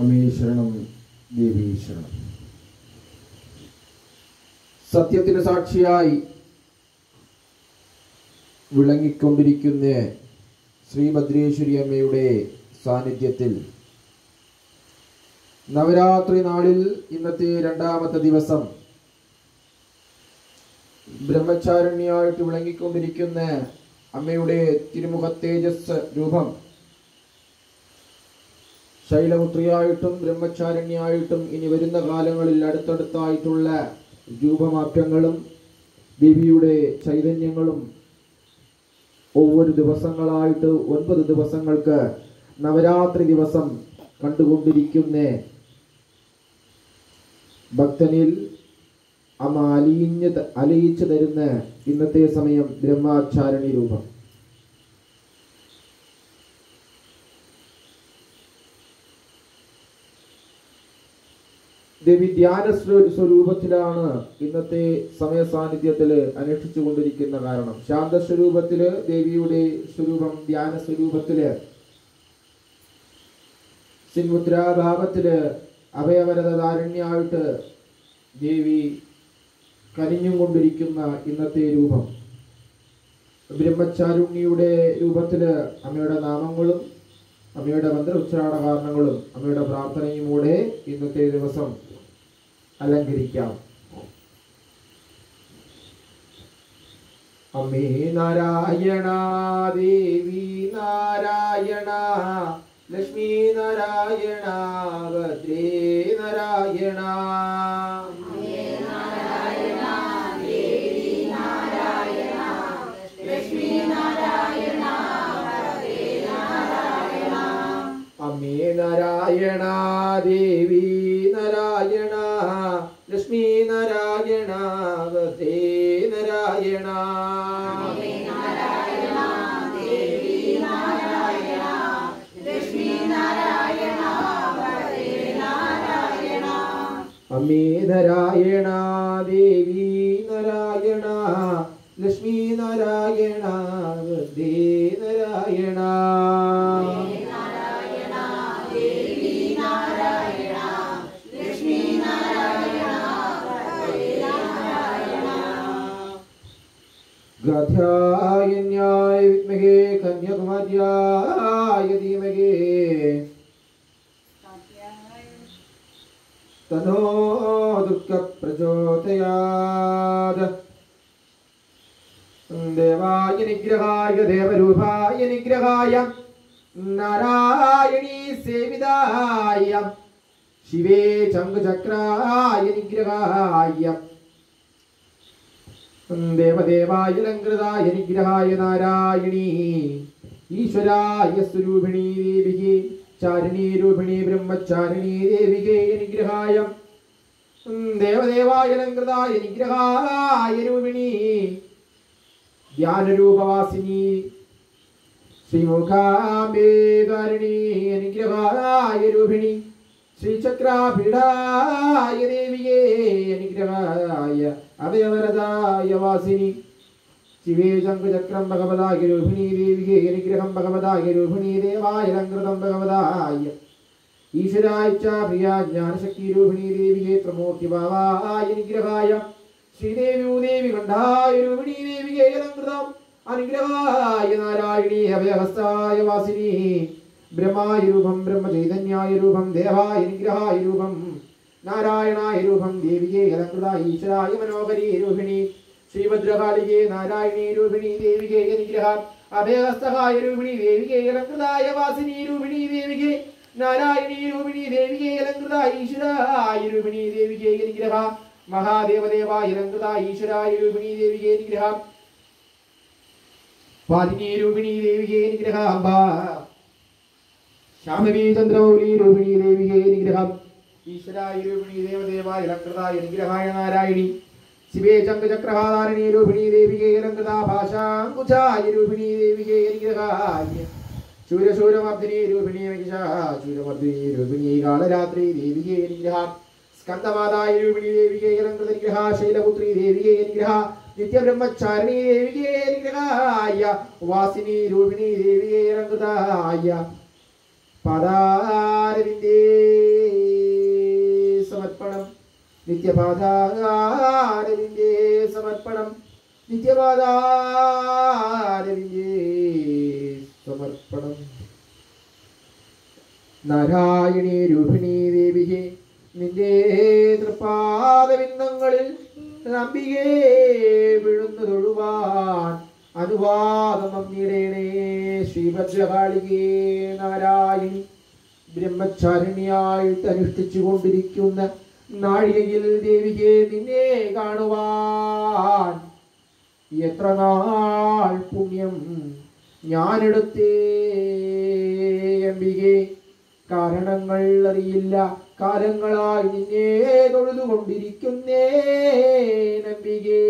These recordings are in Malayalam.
അമേ ശരണം ദേവി ശരണം സത്യത്തിന് സാക്ഷിയായി വിളങ്ങിക്കൊണ്ടിരിക്കുന്ന ശ്രീഭദ്രേശ്വരി അമ്മയുടെ സാന്നിധ്യത്തിൽ നവരാത്രി നാളിൽ ഇന്നത്തെ രണ്ടാമത്തെ ദിവസം ബ്രഹ്മചാരണ്യായിട്ട് വിളങ്ങിക്കൊണ്ടിരിക്കുന്ന അമ്മയുടെ തിരുമുഖ തേജസ് രൂപം ശൈലപുത്രിയായിട്ടും ബ്രഹ്മചാരണ്യായിട്ടും ഇനി വരുന്ന കാലങ്ങളിൽ അടുത്തടുത്തായിട്ടുള്ള രൂപമാറ്റങ്ങളും ദേവിയുടെ ചൈതന്യങ്ങളും ഒவ்வொരു ദിവസങ്ങളായിട്ട് ഒൻപത് ദിവസങ്ങൾക്ക് നവരാത്രി ദിവസം കണ്ടുകൊണ്ടിരിക്കുന്ന ഭക്തനിൽ അമ്മ അലിയിഞ്ഞ് ത- അലിയിച്ചു തരുന്ന ഇന്നത്തെ സമയം ബ്രഹ്മാചാരണി രൂപം ദേവി ധ്യാന സ്വ- സ്വരൂപത്തിലാണ് ഇന്നത്തെ സമയ സാന്നിധ്യത്തില് അനുഷ്ഠിച്ചു കൊണ്ടിരിക്കുന്ന കാരണം ശാന്ത സ്വരൂപത്തില് ദേവിയുടെ സ്വരൂപം ധ്യാന സ്വരൂപത്തില് സിൻമുദ്രാഭാവത്തില് അഭയവരതാരണ്യായിട്ട് ദേവി കനിഞ്ഞും കൊണ്ടിരിക്കുന്ന ഇന്നത്തെ രൂപം ബ്രഹ്മചാരുണ്ണിയുടെ രൂപത്തില് അമ്മയുടെ നാമങ്ങളും അമ്മയുടെ മന്ത്രോച്ചാരണ കാരണങ്ങളും അമ്മയുടെ പ്രാർത്ഥനയും കൂടെ ഇന്നത്തെ ദിവസം അലങ്കരിക്കാം അമ്മേ നാരായണ ദേവി നാരായണ ലക്ഷ്മി നാരായണ ഭദ്രേ നാരായണ അമ്മേ നാരായണ ദേവി നാരായണ ലക്ഷ്മി നാരായണ ഭദ്രേ നാരായണ അമ്മേ നാരായണ ദേവി നാരായണ ലക്ഷ്മി നാരായണ ഭദ്രേ നാരായണ ഗാധ്യായന്യായ വിദ്മഹേ കന്യാകുമാര്യായ ധീമഹേ തനോ ദുഃഖ പ്രചോദയാത് ദേവായ നിഗ്രഹായ ദേവരൂപായ നിഗ്രഹായ നാരായണീ സേവിതായ ശിവേ ചങ്കുചക്രായ നിഗ്രഹായ ദേവദേവായ ലങ്കൃതായ നിഗ്രഹായ നാരായണീ ഈശ്വരായ സ്വരൂപിണീ ദേവികേ ചാരിണീ രൂപിണീ ബ്രഹ്മചാരിണീ ദേവികേ നിഗ്രഹായ ദേവദേവായ ലങ്കൃതായ നിഗ്രഹായ രൂപിണീ ധ്യാനരൂപവാസിനി ശ്രീമുഖാംബേധാരിണീ അനുഗ്രഹായ രൂപിണി ശ്രീചക്രാപീഠായ ദേവിയേ അനുഗ്രഹായ അഭയവരദായ വാസിനി ശിവേ ശംഖുചക്രം ഭഗവതായ രൂപിണീ ദേവികേ അനുഗ്രഹം ഭഗവതായ രൂപിണീ ദേവായ ലങ്കൃതം ഭഗവതായ ഈശ്വരായ ച പ്രിയ ജ്ഞാനശക്തി രൂപിണീ ദേവികേ ത്രമൂർത്തി ഭാവായ അനുഗ്രഹായ ശ്രീദേവി ഭൂദേവി കണ്ഠായ രൂപിണീ ദേവികേ അലങ്കൃതം അനുഗ്രഹായ നാരായണീ അഭയഹസ്തായ വാസിനി ബ്രഹ്മായ രൂപം ബ്രഹ്മചൈതന്യായ രൂപം ദേവായ നിഗ്രഹായ രൂപം നാരായണായ രൂപം ദേവികേ അലങ്കൃതായ ഈശ്വരായ മനോഹരി രൂപിണി ശ്രീഭദ്രകാളികേ നാരായണീ രൂപിണി ദേവികേ അനുഗ്രഹ അഭയഹസ്തഹായ രൂപിണി ദേവികേ അലങ്കൃതായ വാസിനി രൂപിണി ദേവികേ നാരായണീ രൂപിണി ദേവികേ അലങ്കൃതായ ഈശ്വരായ രൂപിണി ദേവികേ അനുഗ്രഹ മഹാദേവദേവായ അലങ്കൃതായ ഈശ്വരായ രൂപിണി ദേവികേ അനുഗ്രഹ പാതിനീ രൂപിണി ദേവികേ അനുഗ്രഹ അംബ ശ്യാമവീ ചന്ദ്രമൗലി രൂപിണി ദേവികേ നിഗ്രഹം ഈശ്വരായ രൂപിണി ദേവദേവായ ലങ്കൃതായ നിഗ്രഹായ നാരായണി ശിവേ ചക്രഹാധാരണി രൂപിണി ദേവികേ ലങ്കൃതാ ഭാഷാങ്കുചായ രൂപിണി ദേവികേ നിഗ്രഹായ ശൂരശൂരമർദ്ദിനി രൂപിണി ശൂരമർദ്ദിനി രൂപിണി കാളരാത്രി ദേവികേ നിഗ്രഹം സ്കന്ദമാതായ രൂപിണി ദേവികേ ലങ്കൃത നിഗ്രഹ ശൈലപുത്രി ദേവികേ നിഗ്രഹ നിത്യബ്രഹ്മചാരിണി ദേവികേ നിഗ്രഹായ വാസിനി രൂപിണി ദേവികേ ലങ്കൃതായ പദാരവിന്ദേ നിത്യപാതാരവിന്റെ സമർപ്പണം നിത്യപാതാരവിന്റെ സമർപ്പണം നാരായണീ രൂപിണീ ദേവികെ നിന്റെ തൃപ്പാദബിന്ദങ്ങളിൽ നമ്പികേ വിഴുന്നു തൊഴുവാൻ അനുവാദം നന്ദിടേണേ ശ്രീഭദ്രകാളികേ നാരായണി ബ്രഹ്മചാരിണിയായിട്ട് അനുഷ്ഠിച്ചു കൊണ്ടിരിക്കുന്ന നാഴികയിൽ ദേവികെ നിന്നെ കാണുവാൻ എത്ര നാൾ പുണ്യം ഞാനെടുത്തേ അംബികെ കാരണങ്ങൾ അറിയില്ല കാലങ്ങളായി നിന്നെ തൊഴുതുകൊണ്ടിരിക്കുന്നേ നമ്പികേ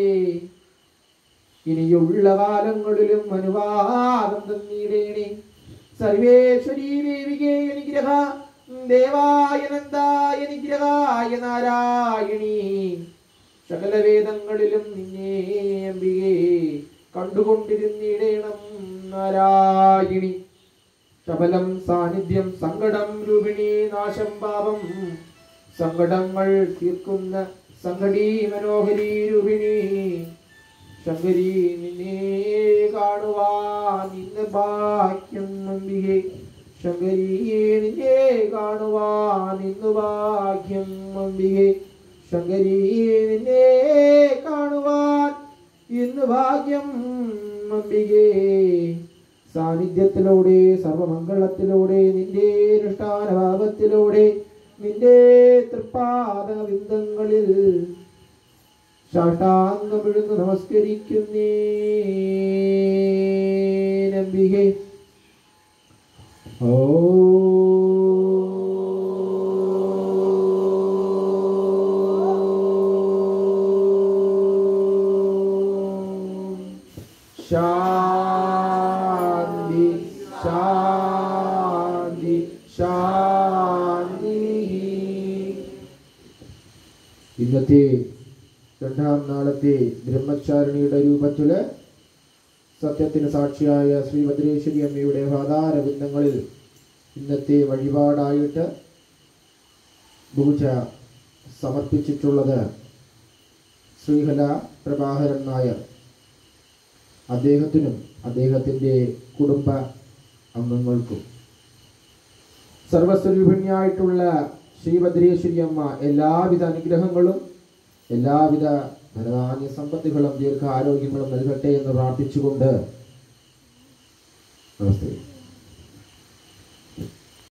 ഇനിയുള്ള കാലങ്ങളിലും അനുവാദം തന്നിടേണേ സർവേശ്വരീ ദേവികേ അനുഗ്രഹ ദേവായ നന്ദായ നിഗ്രഹായ നാരായണീ സകല വേദങ്ങളിലും നിന്നെ അംബികേ കണ്ടുകൊണ്ടിരുന്നിടേണം നാരായണി ശബലം സാന്നിധ്യം സങ്കടം രൂപിണി നാശം പാപം സങ്കടങ്ങൾ തീർക്കുന്ന സങ്കടീ മനോഹരി രൂപിണി ശങ്കരി നിന്നെ കാണുവാൻ ഇന്ന് ഭാഗ്യം അംബികെ ശങ്കരി നിന്നെ കാണുവാൻ ഇന്ന് ഭാഗ്യം അംബികെ ശങ്കരി നിന്നെ കാണുവാൻ ഇന്ന് ഭാഗ്യം അംബികേ സാന്നിധ്യത്തിലൂടെ സർവമംഗളത്തിലൂടെ നിന്റെ അനുഷ്ഠാനഭാവത്തിലൂടെ നിന്റെ തൃപ്പാദ ബിന്ദങ്ങളിൽ ശാഷ്ടാംഗം വിഴുന്ന് നമസ്കരിക്കുന്നേ നമ്പികെ ഓ ശാന്തി ശാന്തി ശാന്തി ഇന്നത്തെ രണ്ടാം നാളത്തെ ബ്രഹ്മചാരിണിയുടെ രൂപത്തില് സത്യത്തിന് സാക്ഷിയായ ശ്രീ ഭദ്രേശ്വരി അമ്മയുടെ പാതാര ബിന്ദങ്ങളിൽ ഇന്നത്തെ വഴിപാടായിട്ട് പൂജ സമർപ്പിച്ചിട്ടുള്ളത് ശ്രീഹല പ്രഭാകരൻ നായർ അദ്ദേഹത്തിനും അദ്ദേഹത്തിൻ്റെ കുടുംബ അംഗങ്ങൾക്കും സർവസ്വരൂപിണിയായിട്ടുള്ള ശ്രീഭദ്രേശ്വരി അമ്മ എല്ലാവിധ അനുഗ്രഹങ്ങളും എല്ലാവിധ ധനധാന്യ സമ്പത്തുകളും ദീർഘാരോഗ്യങ്ങളും നൽകട്ടെ എന്ന് പ്രാർത്ഥിച്ചുകൊണ്ട് നമസ്തേ